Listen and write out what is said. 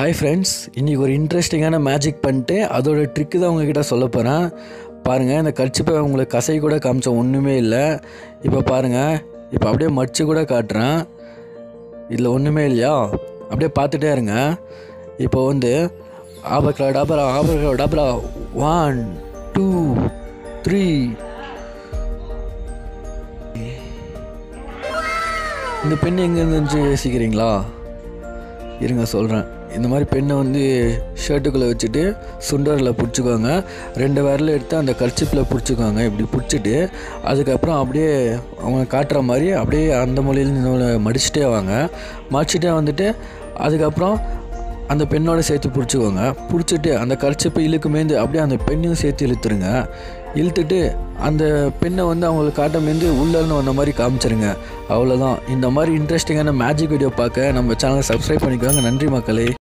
hi friends இன்றைக்கி ஒரு இன்ட்ரெஸ்டிங்கான மேஜிக் பண்ணிட்டு அதோட ட்ரிக்கு தான் உங்ககிட்ட சொல்ல போகிறேன் பாருங்கள் இந்த கர்ச்சிப்பை உங்களுக்கு கசை கூட காமிச்ச ஒன்றுமே இல்லை இப்போ பாருங்கள் இப்போ அப்படியே மடிச்சு கூட காட்டுறேன் இதில் ஒன்றுமே இல்லையா அப்படியே பார்த்துட்டே இருங்க இப்போ வந்து ஆபக்ரா டாபரா ஆபக்ரா டாபரா ஒன் டூ த்ரீ இந்த பெண் எங்கே இருந்துச்சு யோசிக்கிறீங்களா இருங்க சொல்கிறேன் இந்த மாதிரி பெண்ணை வந்து ஷர்ட்டுக்குள்ளே வச்சுட்டு சுண்டரில் பிடிச்சிக்கோங்க ரெண்டு விரல எடுத்து அந்த கர்ச்சிப்பில் பிடிச்சிக்கோங்க இப்படி பிடிச்சிட்டு அதுக்கப்புறம் அப்படியே அவங்க காட்டுற மாதிரி அப்படியே அந்த மொழியில் இந்த மடிச்சுட்டே வாங்க மடிச்சுட்டே வந்துட்டு அதுக்கப்புறம் அந்த பெண்ணோட சேர்த்து பிடிச்சிக்கோங்க பிடிச்சிட்டு அந்த கர்ச்சிப்பை இழுக்குமேந்து அப்படியே அந்த பெண்ணையும் சேர்த்து இழுத்துருங்க இழுத்துட்டு அந்த பெண்ணை வந்து அவங்களுக்கு காட்டமேந்து உள்ளேருந்து வந்த மாதிரி காமிச்சிருங்க அவ்வளோதான் இந்த மாதிரி இன்ட்ரெஸ்டிங்கான மேஜிக் வீடியோ பார்க்க நம்ம சேனலை சப்ஸ்கிரைப் பண்ணிக்கோங்க நன்றி மக்களே